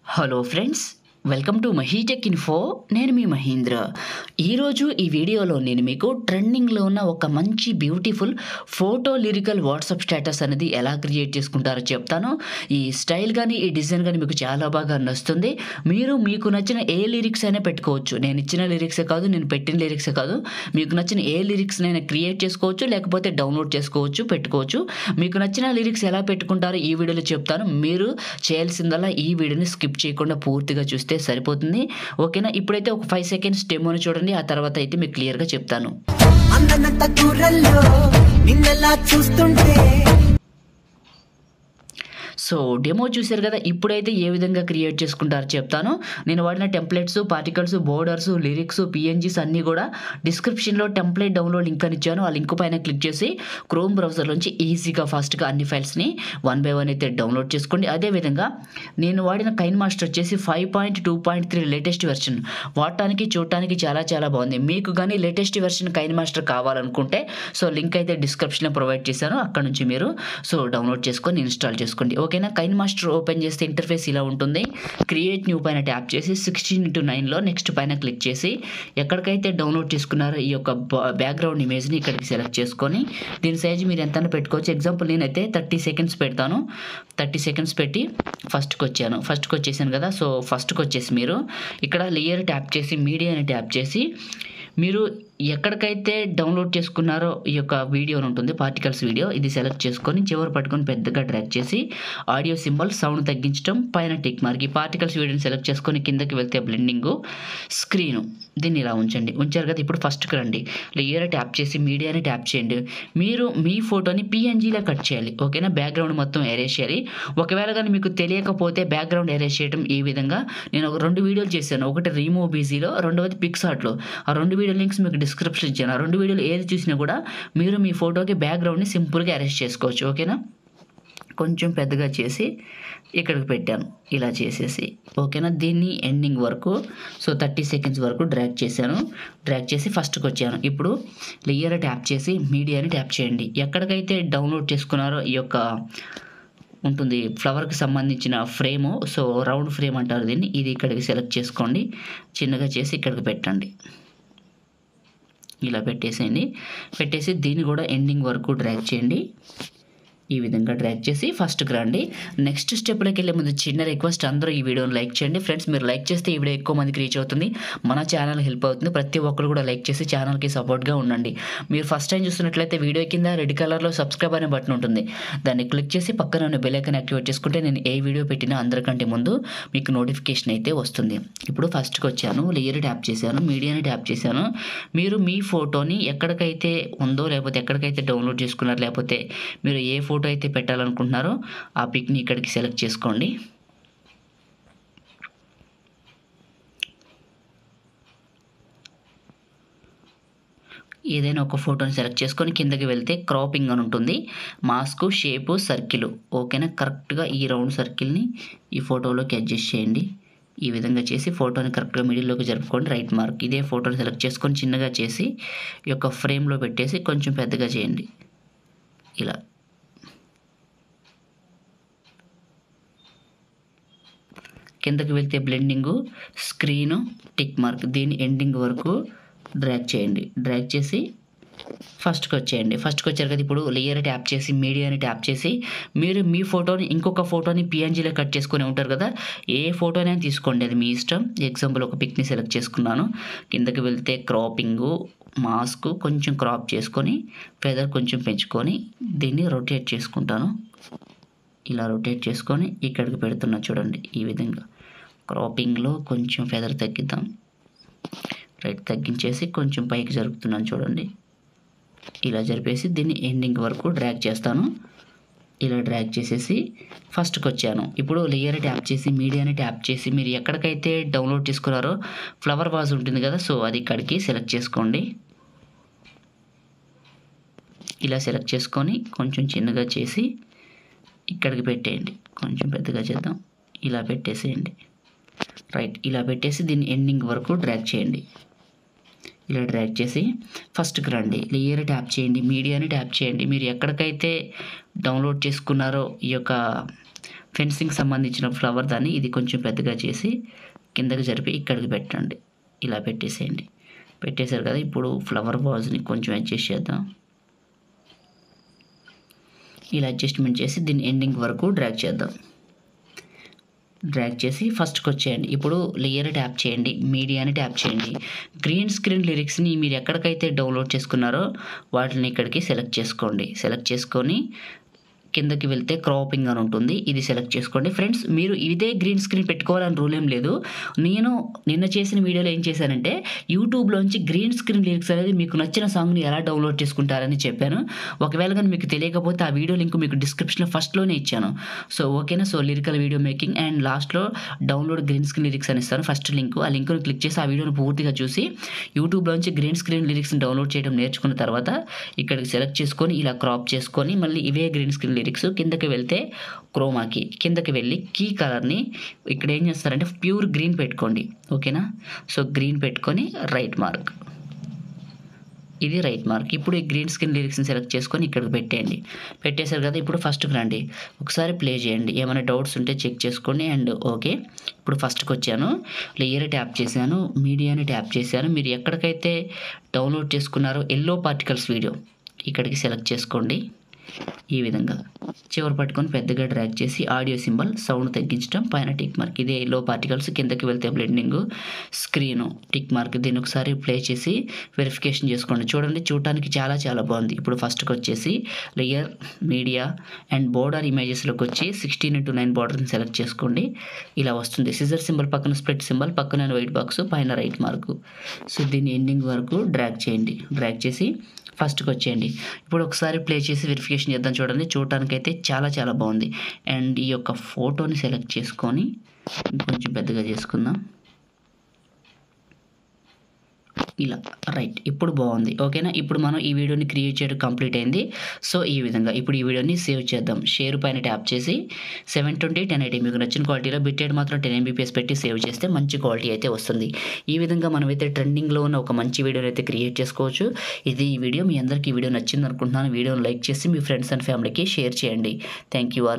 hello friends welcome to Mahitech info నేను మీ మహీంద్ర ఈరోజు ఈ వీడియోలో నేను మీకు ట్రెండింగ్లో ఉన్న ఒక మంచి beautiful photo lyrical WhatsApp status అనేది ఎలా క్రియేట్ చేసుకుంటారో చెప్తాను ఈ స్టైల్ కానీ ఈ డిజైన్ కానీ మీకు చాలా బాగా నచ్చుతుంది మీరు మీకు నచ్చిన ఏ లిరిక్స్ అయినా పెట్టుకోవచ్చు నేను ఇచ్చిన లిరిక్సే కాదు నేను పెట్టిన లిరిక్సే కాదు మీకు నచ్చిన ఏ లిరిక్స్ అయినా క్రియేట్ చేసుకోవచ్చు లేకపోతే డౌన్లోడ్ చేసుకోవచ్చు పెట్టుకోవచ్చు మీకు నచ్చిన లిరిక్స్ ఎలా పెట్టుకుంటారో ఈ వీడియోలో చెప్తాను మీరు చేయాల్సిందల్లా ఈ వీడియోని స్కిప్ చేయకుండా పూర్తిగా చూస్తే సరిపోతుంది ఓకేనా ఇప్పుడైతే ఒక ఫైవ్ సెకండ్స్ డెమోని చూడండి ఆ తర్వాత అయితే మీకు క్లియర్గా చెప్తాను అందనంత దూరంలో నిన్నెలా చూస్తుంటే సో డెమో చూశారు కదా ఇప్పుడైతే ఏ విధంగా క్రియేట్ చేసుకుంటారో చెప్తాను నేను వాడిన templates particles borders lyrics P N Gs అన్నీ కూడా డిస్క్రిప్షన్లో టెంప్లెట్ డౌన్లోడ్ లింక్ అని ఇచ్చాను ఆ లింక్ పైన క్లిక్ చేసి క్రోమ్ బ్రౌజర్ నుంచి ఈజీగా ఫాస్ట్గా అన్ని ఫైల్స్ని వన్ బై వన్ అయితే డౌన్లోడ్ చేసుకోండి అదేవిధంగా నేను వాడిన కైన్ మాస్టర్ వచ్చేసి five point two point three latest version వాడటానికి చూడటానికి చాలా చాలా బాగుంది మీకు కానీ లేటెస్ట్ వెర్షన్ కైన్ మాస్టర్ కావాలనుకుంటే సో లింక్ అయితే డిస్క్రిప్షన్లో ప్రొవైడ్ చేశాను అక్కడ నుంచి మీరు సో డౌన్లోడ్ చేసుకొని ఇన్స్టాల్ చేసుకోండి ఓకేనా కైన్ మాస్టర్ ఓపెన్ చేస్తే ఇంటర్ఫేస్ ఇలా ఉంటుంది క్రియేట్ న్యూ పైన ట్యాప్ చేసి సిక్స్టీన్ ఇంటూ నైన్లో నెక్స్ట్ పైన క్లిక్ చేసి ఎక్కడికైతే డౌన్లోడ్ చేసుకున్నారో ఈ యొక్క బ్యాక్గ్రౌండ్ ఇమేజ్ని ఇక్కడికి సెలెక్ట్ చేసుకొని దీని సైజ్ మీరు ఎంత పెట్టుకోవచ్చు ఎగ్జాంపుల్ నేనైతే థర్టీ సెకండ్స్ పెడతాను థర్టీ సెకండ్స్ పెట్టి ఫస్ట్కి వచ్చాను ఫస్ట్కి వచ్చేసాను కదా సో ఫస్ట్కి వచ్చేసి మీరు ఇక్కడ లేయర్ ట్యాప్ చేసి మీడియాని ట్యాప్ చేసి మీరు ఎక్కడికైతే డౌన్లోడ్ చేసుకున్నారో ఈ యొక్క వీడియో అని ఉంటుంది పార్టికల్స్ వీడియో ఇది సెలెక్ట్ చేసుకొని చివరి పట్టుకొని పెద్దగా డ్రాగ్ చేసి ఆడియో సింబల్ సౌండ్ తగ్గించడం పైన టిక్ మార్క్ ఈ పార్టికల్స్ వీడియోని సెలెక్ట్ చేసుకొని కిందకి వెళ్తే బ్లెండింగ్ స్క్రీను దీన్ని ఇలా ఉంచండి ఉంచారు కదా ఇప్పుడు ఫస్ట్కి రండి లేయర్ ట్యాప్ చేసి మీడియాని ట్యాప్ చేయండి మీరు మీ ఫోటోని పిఎన్జీలో కట్ చేయాలి ఓకేనా బ్యాక్గ్రౌండ్ మొత్తం ఎరేస్ చేయాలి ఒకవేళ కానీ మీకు తెలియకపోతే బ్యాక్గ్రౌండ్ ఎరేస్ చేయడం ఈ విధంగా నేను ఒక రెండు వీడియోలు చేశాను ఒకటి రీమూవ్ బీజీలో రెండవది పిక్సార్ట్లో ఆ రెండు వీడియో లింక్స్ మీకు డిస్క్రిప్షన్ ఇచ్చాను ఆ రెండు వీడియోలు ఏది చూసినా కూడా మీరు మీ ఫోటోకి బ్యాక్గ్రౌండ్ని సింపుల్గా అరెస్ట్ చేసుకోవచ్చు ఓకేనా కొంచెం పెద్దగా చేసి ఇక్కడికి పెట్టాను ఇలా చేసేసి ఓకేనా దీన్ని ఎండింగ్ వరకు సో థర్టీ సెకండ్స్ వరకు డ్రాగ్ చేశాను డ్రాగ్ చేసి ఫస్ట్కి వచ్చాను ఇప్పుడు లేయర్ ట్యాప్ చేసి మీడియాని ట్యాప్ చేయండి ఎక్కడికైతే డౌన్లోడ్ చేసుకున్నారో ఈ యొక్క ఉంటుంది ఫ్లవర్కి సంబంధించిన ఫ్రేము సో రౌండ్ ఫ్రేమ్ అంటారు దీన్ని ఇది ఇక్కడికి సెలెక్ట్ చేసుకోండి చిన్నగా చేసి ఇక్కడికి పెట్టండి ఇలా పెట్టేసేయండి పెట్టేసి దీన్ని కూడా ఎండింగ్ వరకు డ్రాగ్ చేయండి ఈ విధంగా డ్రాగ్ చేసి ఫస్ట్కి రండి నెక్స్ట్ స్టెప్లోకి వెళ్ళే ముందు చిన్న రిక్వెస్ట్ అందరూ ఈ వీడియోని లైక్ చేయండి ఫ్రెండ్స్ మీరు లైక్ చేస్తే ఈ వీడియో ఎక్కువ మందికి రీచ్ అవుతుంది మన ఛానల్ హెల్ప్ అవుతుంది ప్రతి ఒక్కరు కూడా లైక్ చేసి ఛానల్కి సపోర్ట్గా ఉండండి మీరు ఫస్ట్ టైం చూస్తున్నట్లయితే వీడియో కింద రెడ్ కలర్లో సబ్స్క్రైబ్ అనే బటన్ ఉంటుంది దాన్ని క్లిక్ చేసి పక్కన ఉన్న బెల్ ఐకాన్ యాక్టివేట్ చేసుకుంటే నేను ఏ వీడియో పెట్టినా అందరికంటే ముందు మీకు నోటిఫికేషన్ అయితే వస్తుంది ఇప్పుడు ఫస్ట్కి వచ్చాను లేయర్ ట్యాప్ చేశాను మీడియాని ట్యాప్ చేశాను మీరు మీ ఫోటోని ఎక్కడికైతే ఉందో లేకపోతే ఎక్కడికైతే డౌన్లోడ్ చేసుకున్నారు లేకపోతే మీరు ఏ ఫోటో అయితే పెట్టాలనుకుంటున్నారో ఆ పిక్ని ఇక్కడికి సెలెక్ట్ చేసుకోండి ఏదైనా ఒక ఫోటోని సెలెక్ట్ చేసుకొని కిందకి వెళ్తే క్రాపింగ్ అని ఉంటుంది మాస్క్ షేపు సర్కిల్ ఓకేనా కరెక్ట్గా ఈ రౌండ్ సర్కిల్ని ఈ ఫోటోలోకి అడ్జస్ట్ చేయండి ఈ విధంగా చేసి ఫోటోని కరెక్ట్గా మిడిల్లోకి జరుపుకోండి రైట్ మార్క్ ఇదే ఫోటోని సెలెక్ట్ చేసుకొని చిన్నగా చేసి ఈ యొక్క ఫ్రేమ్లో పెట్టేసి కొంచెం పెద్దగా చేయండి ఇలా కిందకి వెళ్తే బ్లెండింగు స్క్రీను టిక్ మార్క్ దీని ఎండింగ్ వరకు డ్రాగ్ చేయండి డ్రాగ్ చేసి ఫస్ట్కి వచ్చేయండి ఫస్ట్కి వచ్చారు కదా ఇప్పుడు లేయర్ ట్యాప్ చేసి మీడియాని ట్యాప్ చేసి మీరు మీ ఫోటోని ఇంకొక ఫోటోని పిఎన్జీలో కట్ చేసుకొని ఉంటారు కదా ఏ ఫోటోనైనా తీసుకోండి అది మీ ఇష్టం ఎగ్జాంపుల్ ఒక పిక్ని సెలెక్ట్ చేసుకున్నాను కిందకి వెళ్తే క్రాపింగు మాస్క్ కొంచెం క్రాప్ చేసుకొని ఫెదర్ కొంచెం పెంచుకొని దీన్ని రొటేట్ చేసుకుంటాను ఇలా రొటేట్ చేసుకొని ఇక్కడికి పెడుతున్నా చూడండి ఈ విధంగా క్రాపింగ్లో కొంచెం ఫెదర్ తగ్గిద్దాం రైట్ తగ్గించేసి కొంచెం పైకి జరుపుతున్నాను చూడండి ఇలా జరిపేసి దీన్ని ఎండింగ్ వరకు డ్రాగ్ చేస్తాను ఇలా డ్రాగ్ చేసేసి ఫస్ట్కి వచ్చాను ఇప్పుడు లేయర్ ట్యాప్ చేసి మీడియాని ట్యాప్ చేసి మీరు ఎక్కడికైతే డౌన్లోడ్ చేసుకున్నారో ఫ్లవర్ వాజ్ ఉంటుంది కదా సో అది ఇక్కడికి సెలెక్ట్ చేసుకోండి ఇలా సెలెక్ట్ చేసుకొని కొంచెం చిన్నగా చేసి ఇక్కడికి పెట్టేయండి కొంచెం పెద్దగా చేద్దాం ఇలా పెట్టేసేయండి రైట్ ఇలా పెట్టేసి దీన్ని ఎండింగ్ వరకు డ్రాగ్ చేయండి ఇలా డ్రాగ్ చేసి ఫస్ట్కి రండి లేయర్ ట్యాప్ చేయండి మీడియాని ట్యాప్ చేయండి మీరు ఎక్కడికైతే డౌన్లోడ్ చేసుకున్నారో ఈ యొక్క ఫెన్సింగ్ సంబంధించిన ఫ్లవర్ దాన్ని ఇది కొంచెం పెద్దగా చేసి కిందకి జరిపి ఇక్కడికి పెట్టండి ఇలా పెట్టేసేయండి పెట్టేశారు కదా ఇప్పుడు ఫ్లవర్ వాజ్ని కొంచెం అడ్జస్ట్ చేద్దాం ఇలా అడ్జస్ట్మెంట్ చేసి దీన్ని ఎండింగ్ వరకు డ్రాగ్ చేద్దాం డ్రాగ్ చేసి ఫస్ట్కి వచ్చేయండి ఇప్పుడు లేయర్ ట్యాప్ చేయండి మీడియాని ట్యాప్ చేయండి గ్రీన్ స్క్రీన్ లిరిక్స్ని మీరు ఎక్కడికైతే డౌన్లోడ్ చేసుకున్నారో వాటిని ఇక్కడికి సెలెక్ట్ చేసుకోండి సెలెక్ట్ చేసుకొని కిందకి వెళ్తే క్రాపింగ్ అని ఉంటుంది ఇది సెలెక్ట్ చేసుకోండి ఫ్రెండ్స్ మీరు ఇదే గ్రీన్ స్క్రీన్ పెట్టుకోవాలని రూల్ ఏం లేదు నేను నిన్న చేసిన వీడియోలో ఏం చేశానంటే యూట్యూబ్లోంచి గ్రీన్ స్క్రీన్ లిరిక్స్ అనేది మీకు నచ్చిన సాంగ్ని ఎలా డౌన్లోడ్ చేసుకుంటారని చెప్పాను ఒకవేళ కానీ మీకు తెలియకపోతే ఆ వీడియో లింక్ మీకు డిస్క్రిప్షన్లో ఫస్ట్లోనే ఇచ్చాను సో ఓకేనా so lyrical video making and లాస్ట్లో డౌన్లోడ్ గ్రీన్ స్క్రీన్ లిరిక్స్ అని ఇస్తాను ఫస్ట్ లింక్ ఆ లింక్ను క్లిక్ చేసి ఆ వీడియోని పూర్తిగా చూసి యూట్యూబ్లోంచి గ్రీన్ స్క్రీన్ లిరిక్స్ని డౌన్లోడ్ చేయడం నేర్చుకున్న తర్వాత ఇక్కడికి సెలెక్ట్ చేసుకొని ఇలా క్రాప్ చేసుకొని మళ్ళీ ఇవే గ్రీన్ స్క్రీన్ లిరిక్స్ కిందకి వెళ్తే క్రోమాకి కిందకి వెళ్ళి కీ కలర్ని ఇక్కడ ఏం చేస్తారంటే ప్యూర్ గ్రీన్ పెట్టుకోండి ఓకేనా సో గ్రీన్ పెట్టుకొని రైట్ మార్క్ ఇది రైట్ మార్క్ ఇప్పుడు ఈ గ్రీన్ స్క్రీన్ లిరిక్స్ని సెలెక్ట్ చేసుకొని ఇక్కడికి పెట్టేయండి పెట్టేశారు కదా ఇప్పుడు ఫస్ట్కి రండి ఒకసారి ప్లే చేయండి ఏమైనా డౌట్స్ ఉంటే చెక్ చేసుకోండి అండ్ ఓకే ఇప్పుడు ఫస్ట్కి వచ్చాను లేయర్ ట్యాప్ చేశాను మీడియాని ట్యాప్ చేశాను మీరు ఎక్కడికైతే డౌన్లోడ్ చేసుకున్నారో ఎల్లో పార్టికల్స్ వీడియో ఇక్కడికి సెలెక్ట్ చేసుకోండి ఈ విధంగా చివరి పట్టుకొని పెద్దగా డ్రాగ్ చేసి ఆడియో సింబల్ సౌండ్ తగ్గించడం పైన టిక్ మార్క్ ఇదే లో పార్టికల్స్ కిందకి వెళ్తే బ్లెండింగ్ స్క్రీన్ టిక్ మార్క్ దీన్ని ఒకసారి ప్లే చేసి వెరిఫికేషన్ చేసుకోండి చూడండి చూడటానికి చాలా చాలా బాగుంది ఇప్పుడు ఫస్ట్కి వచ్చేసి లేయర్ మీడియా అండ్ బోర్డర్ ఇమేజెస్లోకి వచ్చి సిక్స్టీన్ ఇంటూ నైన్ బార్డర్ని సెలెక్ట్ చేసుకోండి ఇలా వస్తుంది సిజర్ సింబల్ పక్కన స్ప్రెడ్ సింబల్ పక్కన వైట్ బాక్స్ పైన రైట్ మార్కు సో దీన్ని ఎండింగ్ వరకు డ్రాగ్ చేయండి డ్రాగ్ చేసి ఫస్ట్కి వచ్చేయండి ఇప్పుడు ఒకసారి ప్లే చేసి వెరిఫికేషన్ చేద్దాం చూడండి చూడటానికైతే చాలా చాలా బాగుంది అండ్ ఈ యొక్క ఫోటోని సెలెక్ట్ చేసుకొని ఇంకొంచెం పెద్దగా చేసుకుందాం ఇలా రైట్ ఇప్పుడు బాగుంది ఓకేనా ఇప్పుడు మనం ఈ వీడియోని క్రియేట్ చేయడం కంప్లీట్ అయింది సో ఈ విధంగా ఇప్పుడు ఈ వీడియోని సేవ్ చేద్దాం షేర్ పైన ట్యాప్ చేసి సెవెన్ ట్వంటీ టెన్ ఎయిటీ మీకు నచ్చిన క్వాలిటీలో బిట్టెడ్ మాత్రం టెన్ ఎంబీపీఎస్ పెట్టి సేవ్ చేస్తే మంచి క్వాలిటీ అయితే వస్తుంది ఈ విధంగా మనమైతే ట్రెండింగ్లో ఉన్న ఒక మంచి వీడియోని అయితే క్రియేట్ చేసుకోవచ్చు ఇది ఈ వీడియో మీ అందరికీ ఈ వీడియో నచ్చింది అనుకుంటున్నాను వీడియోని లైక్ చేసి మీ ఫ్రెండ్స్ అండ్ ఫ్యామిలీకి షేర్ చేయండి థ్యాంక్ యూ ఆల్